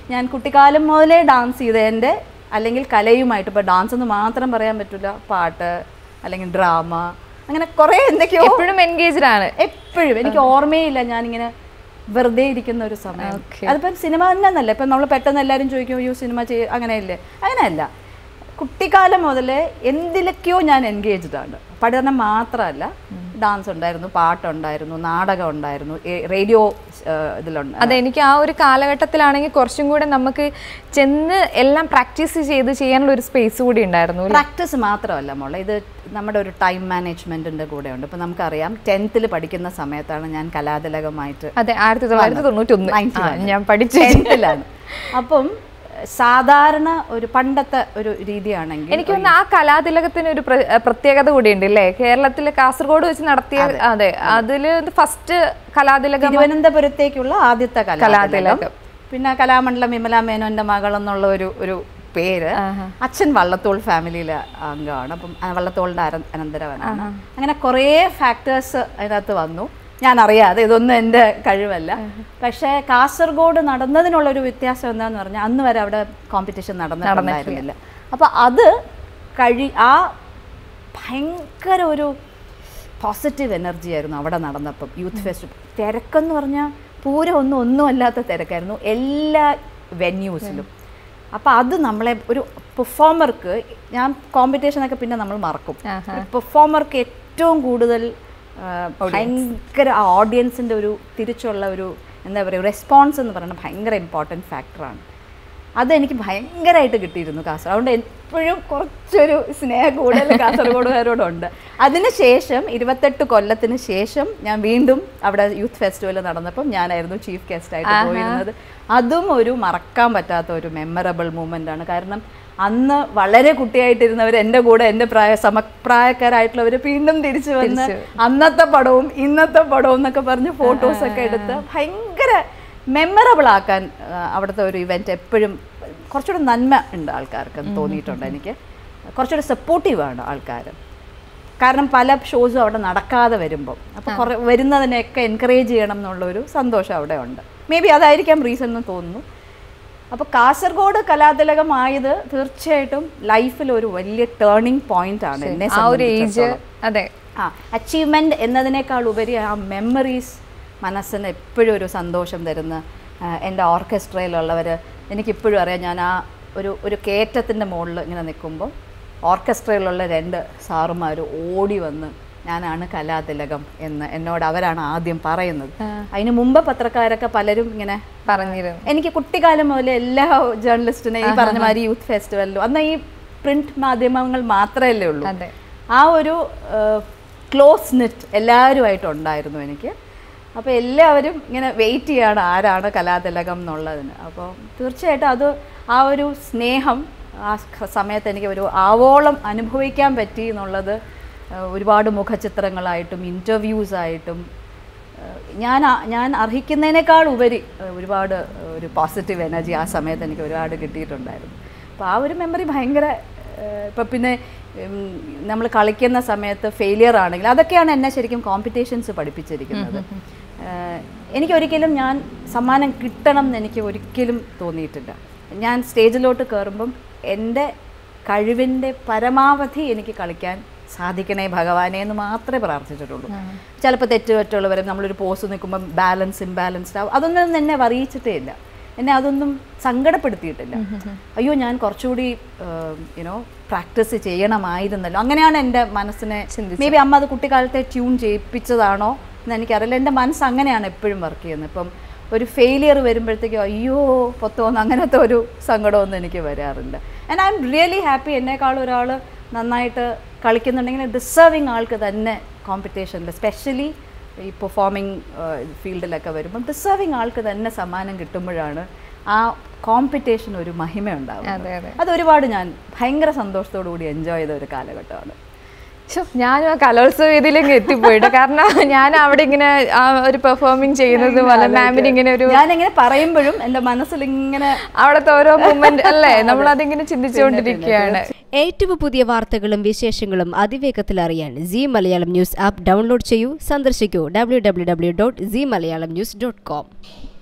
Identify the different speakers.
Speaker 1: ഞാൻ കുട്ടിക്കാലം മുതലേ ഡാൻസ് ചെയ്തതിൻ്റെ അല്ലെങ്കിൽ കലയുമായിട്ട് ഇപ്പോൾ ഡാൻസ് എന്ന് മാത്രം പറയാൻ പറ്റില്ല പാട്ട് അല്ലെങ്കിൽ ഡ്രാമ അങ്ങനെ കുറേ എന്തൊക്കെയോ
Speaker 2: എപ്പോഴും എൻഗേജ്ഡ് ആണ്
Speaker 1: എപ്പോഴും എനിക്ക് ഓർമ്മയില്ല ഞാനിങ്ങനെ വെറുതെ ഇരിക്കുന്ന ഒരു സമയം
Speaker 2: Okay.
Speaker 1: അതിപ്പം സിനിമ തന്നെ എന്നല്ല ഇപ്പം നമ്മൾ പെട്ടെന്ന് എല്ലാവരും ചോദിക്കും അയ്യോ സിനിമ ചെയ്യ അങ്ങനെയല്ലേ അങ്ങനെയല്ല കുട്ടിക്കാലം മുതലേ എന്തിലൊക്കെയോ ഞാൻ എൻഗേജ്ഡ് ആണ് പഠനം മാത്രമല്ല ഡാൻസ് ഉണ്ടായിരുന്നു പാട്ടുണ്ടായിരുന്നു നാടകം ഉണ്ടായിരുന്നു റേഡിയോ ഇതിലുണ്ട്
Speaker 2: അതെ എനിക്ക് ആ ഒരു കാലഘട്ടത്തിലാണെങ്കിൽ കുറച്ചും കൂടെ നമുക്ക് ചെന്ന് എല്ലാം പ്രാക്ടീസ് ചെയ്ത് ചെയ്യാനുള്ള ഒരു സ്പേസ് കൂടി ഉണ്ടായിരുന്നു അല്ലേ?
Speaker 1: പ്രാക്ടീസ് മാത്രമല്ല മോളെ ഇത് നമ്മുടെ ഒരു ടൈം മാനേജ്മെന്റിന്റെ കൂടെ ഉണ്ട് ഇപ്പം നമുക്കറിയാം ടെൻത്തിൽ പഠിക്കുന്ന സമയത്താണ് ഞാൻ കലാതിലകമായിട്ട്
Speaker 2: അതെ ആയിരത്തി തൊള്ളായിരത്തി തൊണ്ണൂറ്റി ഒന്ന്
Speaker 1: Ninety one.
Speaker 2: ഞാൻ പഠിച്ചു
Speaker 1: ടെൻത്തിലാണ് അപ്പം സാധാരണ ഒരു പണ്ടത്തെ ഒരു രീതിയാണെങ്കിൽ
Speaker 2: എനിക്ക് തോന്നുന്നു ആ കലാതിലകത്തിന് ഒരു പ്ര- പ്രത്യേകത കൂടിയുണ്ട് അല്ലേ കേരളത്തിലെ കാസർഗോഡ് വെച്ച് നടത്തിയ അതെ അതില് ഫസ്റ്റ് കലാതിലകം
Speaker 1: തിരുവനന്തപുരത്തേക്കുള്ള ആദ്യത്തെ കലാതിലകം
Speaker 2: കലാതിലകം.
Speaker 1: പിന്നെ കലാമണ്ഡലം വിമല മേനോന്റെ മകൾ എന്നുള്ള ഒരു ഒരു പേര് അച്ഛൻ വള്ളത്തോൾ ഫാമിലിയിലെ അംഗമാണ് അപ്പം ആ വള്ളത്തോളിന്റെ അര- അനന്തരവനാണ് അങ്ങനെ കുറേ ഫാക്ടേഴ്സ് അതിനകത്ത് വന്നു ഞാൻ അറിയാതെ ഇതൊന്നും എൻ്റെ കഴിവല്ല പക്ഷേ കാസർഗോഡ് നടന്നതിനുള്ള ഒരു വ്യത്യാസം എന്താന്ന് പറഞ്ഞാൽ അന്ന് വരെ അവിടെ കോമ്പറ്റീഷൻ നടന്നിട്ടുണ്ടായിരുന്നില്ല അപ്പോൾ അത് കഴി ആ ഭയങ്കര ഒരു പോസിറ്റീവ് എനർജി ആയിരുന്നു അവിടെ നടന്നപ്പം യൂത്ത് ഫെസ്റ്റ് തിരക്കെന്ന് പറഞ്ഞാൽ പൂരം ഒന്നും ഒന്നും അല്ലാത്ത തിരക്കായിരുന്നു എല്ലാ വെന്യൂസിലും അപ്പോൾ അത് നമ്മളെ ഒരു പെർഫോമർക്ക് ഞാൻ കോമ്പറ്റീഷനൊക്കെ പിന്നെ നമ്മൾ മറക്കും പെർഫോമർക്ക് ഏറ്റവും കൂടുതൽ ആ, ഭയങ്കര ആ ഓഡിയൻസിൻ്റെ ഒരു തിരിച്ചുള്ള ഒരു എന്താ പറയുക റെസ്പോൺസ് എന്ന് പറയുന്നത് ഭയങ്കര ഇമ്പോർട്ടൻറ്റ് ഫാക്ടറാണ് അതെനിക്ക് ഭയങ്കരമായിട്ട് കിട്ടിയിരുന്നു കാസർഗോഡ് അതുകൊണ്ട് എപ്പോഴും കുറച്ചൊരു സ്നേഹ കൂടുതൽ കാസർഗോഡുകാരോടുണ്ട് അതിനുശേഷം ഇരുപത്തെട്ട് കൊല്ലത്തിന് ശേഷം ഞാൻ വീണ്ടും അവിടെ യൂത്ത് ഫെസ്റ്റിവൽ നടന്നപ്പം ഞാനായിരുന്നു ചീഫ് ഗസ്റ്റായിട്ട് പോയിരുന്നത് അതും ഒരു മറക്കാൻ പറ്റാത്ത ഒരു മെമ്മറബിൾ മൂമെൻ്റ് ആണ് കാരണം അന്ന് വളരെ കുട്ടിയായിട്ടിരുന്നവർ എൻ്റെ കൂടെ എൻ്റെ പ്രായ സമപ്രായക്കാരായിട്ടുള്ളവർ വീണ്ടും തിരിച്ചു വന്ന് അന്നത്തെ പടവും ഇന്നത്തെ പടവും എന്നൊക്കെ പറഞ്ഞ് ഫോട്ടോസൊക്കെ എടുത്ത് ഭയങ്കര മെമ്മറബിൾ ആക്കാൻ ആ, അവിടുത്തെ ഒരു ഇവന്റ് എപ്പോഴും കുറച്ചുകൂടെ നന്മ ഉണ്ട് ആൾക്കാർക്ക് എന്ന് തോന്നിയിട്ടുണ്ട് എനിക്ക് കുറച്ചുകൂടെ സപ്പോർട്ടീവാണ് ആൾക്കാർ കാരണം പല ഷോസും അവിടെ നടക്കാതെ വരുമ്പോൾ അപ്പോൾ കുറേ വരുന്നതിനെയൊക്കെ എൻകറേജ് ചെയ്യണം എന്നുള്ളൊരു സന്തോഷം അവിടെ ഉണ്ട് മേ ബി അതായിരിക്കാം റീസൺ എന്ന് തോന്നുന്നു അപ്പോൾ കാസർഗോഡ് കലാതിലകമായത് തീർച്ചയായിട്ടും ലൈഫിൽ ഒരു വലിയ ടേണിംഗ് പോയിന്റ് ആണ് എന്നെ
Speaker 2: ആ ഒരു ഏജ്
Speaker 1: സംബന്ധിച്ചിടത്തോളം.
Speaker 2: അതെ
Speaker 1: ആ അച്ചീവ്മെൻ്റ് എന്നതിനേക്കാൾ ഉപരി ആ മെമ്മറീസ് മനസ്സിന് എപ്പോഴും ഒരു സന്തോഷം തരുന്ന ആ, എൻ്റെ ഓർക്കസ്ട്രയിലുള്ളവർ എനിക്കിപ്പോഴും അറിയാം ഞാൻ ആ ഒരു ഒരു കയറ്റത്തിൻ്റെ മുകളിൽ ഇങ്ങനെ നിൽക്കുമ്പോൾ ഓർക്കസ്ട്രയിലുള്ള രണ്ട് സാറുമാർ ഓടി വന്ന് ഞാനാണ് കലാതിലകം എന്ന് എന്നോട് അവരാണ് ആദ്യം പറയുന്നത് അതിന് മുമ്പ് പത്രക്കാരൊക്കെ പലരും ഇങ്ങനെ
Speaker 2: പറഞ്ഞിരുന്നു
Speaker 1: എനിക്ക് കുട്ടിക്കാലം മുതലേ എല്ലാ ജേർണലിസ്റ്റിനെ ഈ പറഞ്ഞ മാതിരി യൂത്ത് ഫെസ്റ്റിവലിലും അന്ന് ഈ പ്രിന്റ് മാധ്യമങ്ങൾ മാത്രമല്ലേ ഉള്ളൂ
Speaker 2: അതെ
Speaker 1: ആ ഒരു ക്ലോസ് നെറ്റ് എല്ലാവരുമായിട്ട് ഉണ്ടായിരുന്നു എനിക്ക് അപ്പോൾ എല്ലാവരും ഇങ്ങനെ വെയിറ്റ് ചെയ്യാണ് ആരാണ് കലാതിലകം എന്നുള്ളതിന് അപ്പോൾ തീർച്ചയായിട്ടും അത് ആ ഒരു സ്നേഹം ആ ക- സമയത്ത് എനിക്ക് ഒരു ആവോളം അനുഭവിക്കാൻ പറ്റി എന്നുള്ളത് ആ, ഒരുപാട് മുഖചിത്രങ്ങളായിട്ടും ഇൻ്റർവ്യൂസ് ആയിട്ടും ഏഹ് ഞാൻ ആ- ഞാൻ അർഹിക്കുന്നതിനേക്കാൾ ഉപരി ഏഹ് ഒരുപാട് ഏഹ് ഒരു പോസിറ്റീവ് എനർജി ആ സമയത്ത് എനിക്ക് ഒരുപാട് കിട്ടിയിട്ടുണ്ടായിരുന്നു അപ്പോൾ ആ ഒരു മെമ്മറി ഭയങ്കര ഇപ്പം പിന്നെ നമ്മൾ കളിക്കുന്ന സമയത്ത് ഫെയിലിയർ ആണെങ്കിൽ അതൊക്കെയാണ് എന്നെ ശരിക്കും കോമ്പറ്റീഷൻസ് പഠിപ്പിച്ചിരിക്കുന്നത് ഏഹ് എനിക്കൊരിക്കലും ഞാൻ സമ്മാനം കിട്ടണം എന്ന് എനിക്ക് ഒരിക്കലും തോന്നിയിട്ടില്ല ഞാൻ സ്റ്റേജിലോട്ട് കയറുമ്പം എൻ്റെ കഴിവിൻ്റെ പരമാവധി എനിക്ക് കളിക്കാൻ സാധിക്കണേ ഭഗവാനെ എന്ന് മാത്രമേ പ്രാർത്ഥിച്ചിട്ടുള്ളൂ ചിലപ്പോൾ തെറ്റ് പറ്റുള്ളവരെ നമ്മളൊരു പോസ് നിൽക്കുമ്പം ബാലൻസ് ഇംബാലൻസ്ഡ് ആവും അതൊന്നും എന്നെ അറിയിച്ചിട്ടേ ഇല്ല എന്നെ അതൊന്നും സങ്കടപ്പെടുത്തിയിട്ടില്ല അയ്യോ ഞാൻ കുറച്ചുകൂടി യുനോ പ്രാക്ടീസ് ചെയ്യണമായിരുന്നല്ലോ അങ്ങനെയാണ് എൻ്റെ മനസ്സിനെ മേ ബി അമ്മ അത് കുട്ടിക്കാലത്തെ ട്യൂൺ ചെയ്യിപ്പിച്ചതാണോ എന്ന് എനിക്കറിയില്ല എൻ്റെ മനസ്സ് അങ്ങനെയാണ് എപ്പോഴും വർക്ക് ചെയ്യുന്നത് ഇപ്പം ഒരു ഫെയിലിയർ വരുമ്പോഴത്തേക്കും അയ്യോ പൊത്തോന്ന് അങ്ങനത്തെ ഒരു സങ്കടമൊന്നും എനിക്ക് വരാറില്ല and I'm really happy എന്നേക്കാൾ ഒരാൾ നന്നായിട്ട് കളിക്കുന്നുണ്ടെങ്കിൽ ഡിസേർവിങ് ആൾക്ക് തന്നെ കോമ്പറ്റീഷനിൽ സ്പെഷ്യലി ഈ പെർഫോമിംഗ് ഫീൽഡിലൊക്കെ വരുമ്പോൾ ഡിസേർവിങ് ആൾക്ക് തന്നെ സമ്മാനം കിട്ടുമ്പോഴാണ് ആ കോമ്പറ്റീഷൻ ഒരു മഹിമ ഉണ്ടാവും
Speaker 2: അതെ അതെ
Speaker 1: അത് ഒരുപാട് ഞാൻ ഭയങ്കര സന്തോഷത്തോടു കൂടി എൻജോയ് ചെയ്ത ഒരു കാലഘട്ടമാണ്
Speaker 2: ശ്ശോ, ഞാനും ആ കലോത്സവ വേദിയിലേക്ക് എത്തിപ്പോയിട്ട് കാരണം ഞാൻ അവിടെ ഇങ്ങനെ ആ ഒരു പെർഫോമിങ് ചെയ്യുന്നത് പോലെ മാമിന് ഇങ്ങനെ ഒരു
Speaker 1: ഞാനിങ്ങനെ പറയുമ്പോഴും എൻ്റെ മനസ്സിൽ ഇങ്ങനെ
Speaker 2: അവിടുത്തെ ഓരോ മൂമെന്റ് അല്ലേ നമ്മൾ അതിങ്ങനെ ചിന്തിച്ചുകൊണ്ടിരിക്കുകയാണ്
Speaker 3: ഏറ്റവും പുതിയ വാർത്തകളും വിശേഷങ്ങളും അതിവേഗത്തിൽ അറിയാൻ C Malayalam news app download ചെയ്യൂ സന്ദർശിക്കൂ W W W dot C Malayalam news dot com